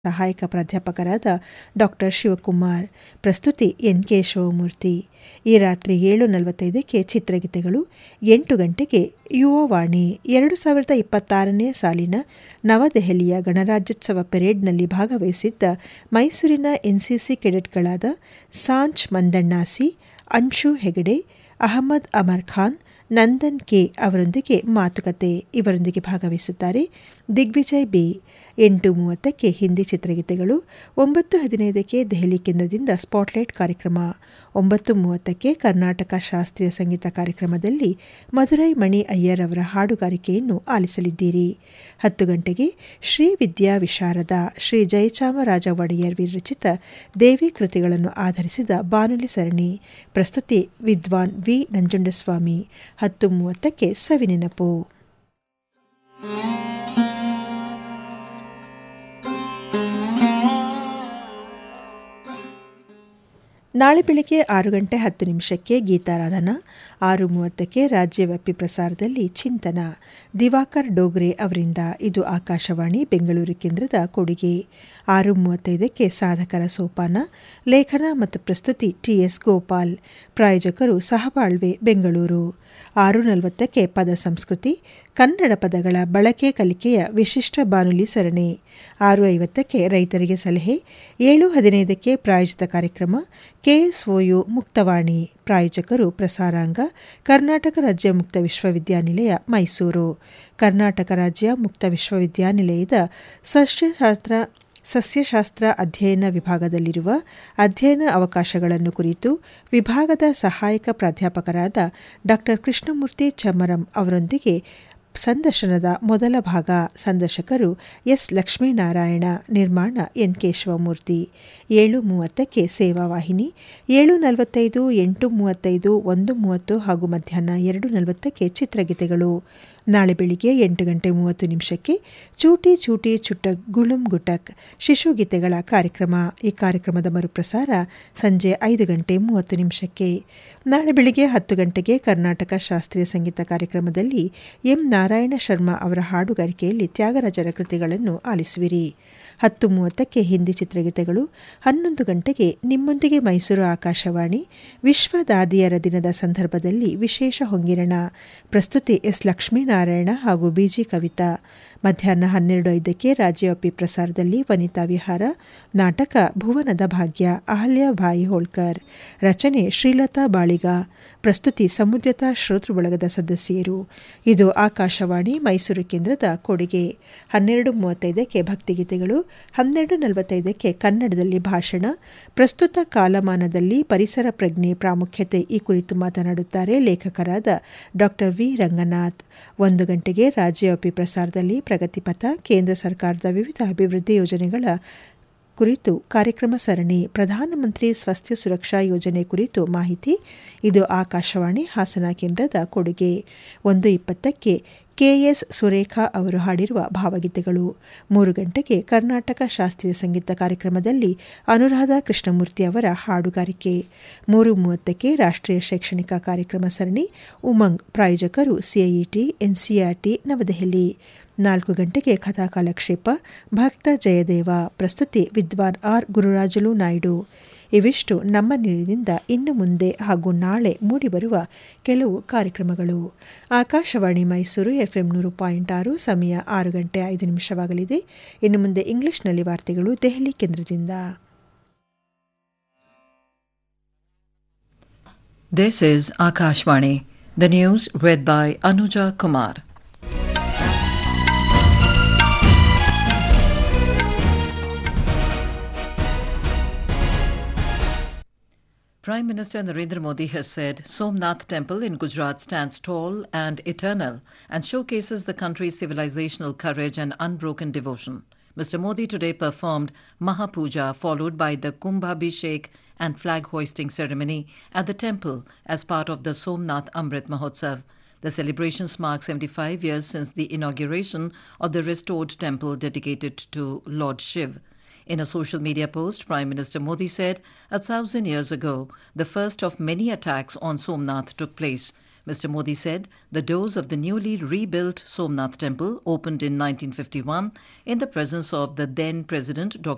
ಸಹಾಯಕ ಪ್ರಾಧ್ಯಾಪಕರಾದ ಡಾಕ್ಟರ್ ಶಿವಕುಮಾರ್ ಪ್ರಸ್ತುತಿ ಎನ್ ಕೆ ಶಿವಮೂರ್ತಿ ಈ ರಾತ್ರಿ ಏಳು ನಲವತ್ತೈದಕ್ಕೆ ಚಿತ್ರಗೀತೆಗಳು ಎಂಟು ಗಂಟೆಗೆ ಯುವವಾಣಿ ಎರಡು ಸಾವಿರದ ಇಪ್ಪತ್ತಾರನೇ ಸಾಲಿನ ನವದೆಹಲಿಯ ಗಣರಾಜ್ಯೋತ್ಸವ ಪೆರೇಡ್ನಲ್ಲಿ ಭಾಗವಹಿಸಿದ್ದ ಮೈಸೂರಿನ ಎನ್ಸಿಸಿ ಕೆಡೆಟ್ಗಳಾದ ಸಾಂಚ್ ಮಂದಣ್ಣಾಸಿ ಅನ್ಶು ಹೆಗಡೆ ಅಹಮದ್ ಅಮರ್ ಖಾನ್ ನಂದನ್ ಕೆ ಅವರೊಂದಿಗೆ ಮಾತುಕತೆ ಇವರೊಂದಿಗೆ ಭಾಗವಹಿಸುತ್ತಾರೆ ದಿಗ್ವಿಜಯ್ ಬಿ ಎಂಟು ಮೂವತ್ತಕ್ಕೆ ಹಿಂದಿ ಚಿತ್ರಗೀತೆಗಳು ಒಂಬತ್ತು ಹದಿನೈದಕ್ಕೆ ದೆಹಲಿ ಕೇಂದ್ರದಿಂದ ಸ್ಪಾಟ್ಲೈಟ್ ಕಾರ್ಯಕ್ರಮ ಒಂಬತ್ತು ಮೂವತ್ತಕ್ಕೆ ಕರ್ನಾಟಕ ಶಾಸ್ತ್ರೀಯ ಸಂಗೀತ ಕಾರ್ಯಕ್ರಮದಲ್ಲಿ ಮಧುರೈ ಮಣಿ ಅಯ್ಯರ್ ಅವರ ಹಾಡುಗಾರಿಕೆಯನ್ನು ಆಲಿಸಲಿದ್ದೀರಿ ಹತ್ತು ಗಂಟೆಗೆ ಶ್ರೀ ವಿದ್ಯಾ ವಿಶಾರದ ಶ್ರೀ ಜಯಚಾಮರಾಜ ಒಡೆಯರ್ ವಿರಚಿತ ದೇವಿ ಕೃತಿಗಳನ್ನು ಆಧರಿಸಿದ ಬಾನುಲಿ ಸರಣಿ ಪ್ರಸ್ತುತಿ ವಿದ್ವಾನ್ ವಿ ನಂಜುಂಡಸ್ವಾಮಿ ಹತ್ತು ಮೂವತ್ತಕ್ಕೆ ಸವಿನೆನಪು ನಾಳೆ ಬೆಳಗ್ಗೆ ಆರು ಗಂಟೆ ಹತ್ತು ನಿಮಿಷಕ್ಕೆ ಗೀತಾರಾಧನಾ ಆರು ಮೂವತ್ತಕ್ಕೆ ರಾಜ್ಯವ್ಯಾಪಿ ಪ್ರಸಾರದಲ್ಲಿ ಚಿಂತನ ದಿವಾಕರ್ ಡೋಗ್ರೆ ಅವರಿಂದ ಇದು ಆಕಾಶವಾಣಿ ಬೆಂಗಳೂರು ಕೇಂದ್ರದ ಕೊಡುಗೆ ಆರು ಮೂವತ್ತೈದಕ್ಕೆ ಸಾಧಕರ ಸೋಪಾನ ಲೇಖನ ಮತ್ತು ಪ್ರಸ್ತುತಿ ಟಿಎಸ್ ಗೋಪಾಲ್ ಪ್ರಾಯೋಜಕರು ಸಹಬಾಳ್ವೆ ಬೆಂಗಳೂರು ಆರು ನಲವತ್ತಕ್ಕೆ ಪದ ಸಂಸ್ಕೃತಿ ಕನ್ನಡ ಪದಗಳ ಬಳಕೆ ಕಲಿಕೆಯ ವಿಶಿಷ್ಟ ಬಾನುಲಿ ಸರಣಿ ಆರು ಐವತ್ತಕ್ಕೆ ರೈತರಿಗೆ ಸಲಹೆ ಏಳು ಹದಿನೈದಕ್ಕೆ ಪ್ರಾಯೋಜಿತ ಕಾರ್ಯಕ್ರಮ ಕೆಎಸ್ಒಯು ಮುಕ್ತವಾಣಿ ಪ್ರಾಯೋಜಕರು ಪ್ರಸಾರಾಂಗ ಕರ್ನಾಟಕ ರಾಜ್ಯ ಮುಕ್ತ ವಿಶ್ವವಿದ್ಯಾನಿಲಯ ಮೈಸೂರು ಕರ್ನಾಟಕ ರಾಜ್ಯ ಮುಕ್ತ ವಿಶ್ವವಿದ್ಯಾನಿಲಯದ ಸಸ್ಯಶಾಸ್ತ್ರ ಸಸ್ಯಶಾಸ್ತ್ರ ಅಧ್ಯಯನ ವಿಭಾಗದಲ್ಲಿರುವ ಅಧ್ಯಯನ ಅವಕಾಶಗಳನ್ನು ಕುರಿತು ವಿಭಾಗದ ಸಹಾಯಕ ಪ್ರಾಧ್ಯಾಪಕರಾದ ಡಾ ಕೃಷ್ಣಮೂರ್ತಿ ಚಮರಂ ಅವರೊಂದಿಗೆ ಸಂದರ್ಶನದ ಮೊದಲ ಭಾಗ ಸಂದರ್ಶಕರು ಎಸ್ ಲಕ್ಷ್ಮೀನಾರಾಯಣ ನಿರ್ಮಾಣ ಎನ್ ಕೆ ಶಿವಮೂರ್ತಿ ಏಳು ಮೂವತ್ತಕ್ಕೆ ಸೇವಾವಾಹಿನಿ ಏಳು ನಲವತ್ತೈದು ಎಂಟು ಮೂವತ್ತೈದು ಒಂದು ಮೂವತ್ತು ಹಾಗೂ ಮಧ್ಯಾಹ್ನ ಎರಡು ನಲವತ್ತಕ್ಕೆ ಚಿತ್ರಗೀತೆಗಳು ನಾಳೆ ಬೆಳಿಗ್ಗೆ ಎಂಟು ಗಂಟೆ ಮೂವತ್ತು ನಿಮಿಷಕ್ಕೆ ಚೂಟಿ ಚೂಟಿ ಚುಟಕ್ ಗುಳುಂ ಗುಟಕ್ ಶಿಶುಗೀತೆಗಳ ಕಾರ್ಯಕ್ರಮ ಈ ಕಾರ್ಯಕ್ರಮದ ಮರುಪ್ರಸಾರ ಸಂಜೆ ಐದು ಗಂಟೆ ಮೂವತ್ತು ನಿಮಿಷಕ್ಕೆ ನಾಳೆ ಬೆಳಿಗ್ಗೆ ಹತ್ತು ಗಂಟೆಗೆ ಕರ್ನಾಟಕ ಶಾಸ್ತ್ರೀಯ ಸಂಗೀತ ಕಾರ್ಯಕ್ರಮದಲ್ಲಿ ಎಂ ನಾರಾಯಣ ಶರ್ಮಾ ಅವರ ಹಾಡುಗಾರಿಕೆಯಲ್ಲಿ ತ್ಯಾಗರಾಜರ ಕೃತಿಗಳನ್ನು ಆಲಿಸುವಿರಿ ಹತ್ತು ಮೂವತ್ತಕ್ಕೆ ಹಿಂದಿ ಚಿತ್ರಗೀತೆಗಳು ಹನ್ನೊಂದು ಗಂಟೆಗೆ ನಿಮ್ಮೊಂದಿಗೆ ಮೈಸೂರು ಆಕಾಶವಾಣಿ ವಿಶ್ವ ದಾದಿಯರ ದಿನದ ಸಂದರ್ಭದಲ್ಲಿ ವಿಶೇಷ ಹೊಂಗಿರಣ ಪ್ರಸ್ತುತಿ ಎಸ್ ಲಕ್ಷ್ಮೀನಾರಾಯಣ ಹಾಗೂ ಬಿಜಿ ಕವಿತಾ ಮಧ್ಯಾಹ್ನ ಹನ್ನೆರಡು ಐದಕ್ಕೆ ರಾಜ್ಯವ್ಯಾಪಿ ಪ್ರಸಾರದಲ್ಲಿ ವನಿತಾ ವಿಹಾರ ನಾಟಕ ಭುವನದ ಭಾಗ್ಯ ಅಹಲ್ಯಾಬಾಯಿ ಹೋಳ್ಕರ್ ರಚನೆ ಶ್ರೀಲತಾ ಬಾಳಿಗ ಪ್ರಸ್ತುತಿ ಸಮುದ್ರತಾ ಶ್ರೋತೃ ಬಳಗದ ಸದಸ್ಯರು ಇದು ಆಕಾಶವಾಣಿ ಮೈಸೂರು ಕೇಂದ್ರದ ಕೊಡುಗೆ ಹನ್ನೆರಡು ಮೂವತ್ತೈದಕ್ಕೆ ಭಕ್ತಿಗೀತೆಗಳು ಹನ್ನೆರಡು ನಲವತ್ತೈದಕ್ಕೆ ಕನ್ನಡದಲ್ಲಿ ಭಾಷಣ ಪ್ರಸ್ತುತ ಕಾಲಮಾನದಲ್ಲಿ ಪರಿಸರ ಪ್ರಜ್ಞೆ ಪ್ರಾಮುಖ್ಯತೆ ಈ ಕುರಿತು ಮಾತನಾಡುತ್ತಾರೆ ಲೇಖಕರಾದ ಡಾಕ್ಟರ್ ವಿ ರಂಗನಾಥ್ ಒಂದು ಗಂಟೆಗೆ ರಾಜ್ಯವ್ಯಾಪಿ ಪ್ರಸಾರದಲ್ಲಿ ಪ್ರಗತಿಪಥ ಕೇಂದ್ರ ಸರ್ಕಾರದ ವಿವಿಧ ಅಭಿವೃದ್ಧಿ ಯೋಜನೆಗಳ ಕುರಿತು ಕಾರ್ಯಕ್ರಮ ಸರಣಿ ಪ್ರಧಾನಮಂತ್ರಿ ಸ್ವಾಸ್ಥ್ಯ ಸುರಕ್ಷಾ ಯೋಜನೆ ಕುರಿತು ಮಾಹಿತಿ ಇದು ಆಕಾಶವಾಣಿ ಹಾಸನ ಕೇಂದ್ರದ ಕೊಡುಗೆ ಒಂದು ಇಪ್ಪತ್ತಕ್ಕೆ ಕೆಎಸ್ ಸುರೇಖಾ ಅವರು ಹಾಡಿರುವ ಭಾವಗೀತೆಗಳು ಮೂರು ಗಂಟೆಗೆ ಕರ್ನಾಟಕ ಶಾಸ್ತ್ರೀಯ ಸಂಗೀತ ಕಾರ್ಯಕ್ರಮದಲ್ಲಿ ಅನುರಾಧ ಕೃಷ್ಣಮೂರ್ತಿ ಅವರ ಹಾಡುಗಾರಿಕೆ ಮೂರು ಮೂವತ್ತಕ್ಕೆ ರಾಷ್ಟ್ರೀಯ ಶೈಕ್ಷಣಿಕ ಕಾರ್ಯಕ್ರಮ ಸರಣಿ ಉಮಂಗ್ ಪ್ರಾಯೋಜಕರು ಸಿಐಇಟಿ ಎನ್ಸಿಆರ್ಟಿ ನವದೆಹಲಿ ನಾಲ್ಕು ಗಂಟೆಗೆ ಕಥಾಕಾಲಕ್ಷೇಪ ಭಕ್ತ ಜಯದೇವ ಪ್ರಸ್ತುತಿ ವಿದ್ವಾನ್ ಆರ್ ಗುರುರಾಜುಲು ನಾಯ್ಡು ಇವಿಷ್ಟು ನಮ್ಮ ನಿಲಯದಿಂದ ಇನ್ನು ಮುಂದೆ ಹಾಗೂ ನಾಳೆ ಮೂಡಿಬರುವ ಕೆಲವು ಕಾರ್ಯಕ್ರಮಗಳು ಆಕಾಶವಾಣಿ ಮೈಸೂರು ಎಫ್ಎಂ ನೂರು ಪಾಯಿಂಟ್ ಆರು ಸಮಯ ಆರು ಗಂಟೆ ಐದು ನಿಮಿಷವಾಗಲಿದೆ ಇನ್ನು ಮುಂದೆ ಇಂಗ್ಲಿಷ್ನಲ್ಲಿ ವಾರ್ತೆಗಳು ದೆಹಲಿ ಕೇಂದ್ರದಿಂದ This is Akashvani. The news read by Anuja Kumar. Prime Minister Narendra Modi has said Somnath Temple in Gujarat stands tall and eternal and showcases the country's civilizational courage and unbroken devotion. Mr. Modi today performed Mahapuja followed by the Kumbhabhishek and flag hoisting ceremony at the temple as part of the Somnath Amrit Mahotsav. The celebrations mark 75 years since the inauguration of the restored temple dedicated to Lord Shiv. In a social media post, Prime Minister Modi said, A thousand years ago, the first of many attacks on Somnath took place. Mr. Modi said the doors of the newly rebuilt Somnath temple opened in 1951 in the presence of the then President Dr.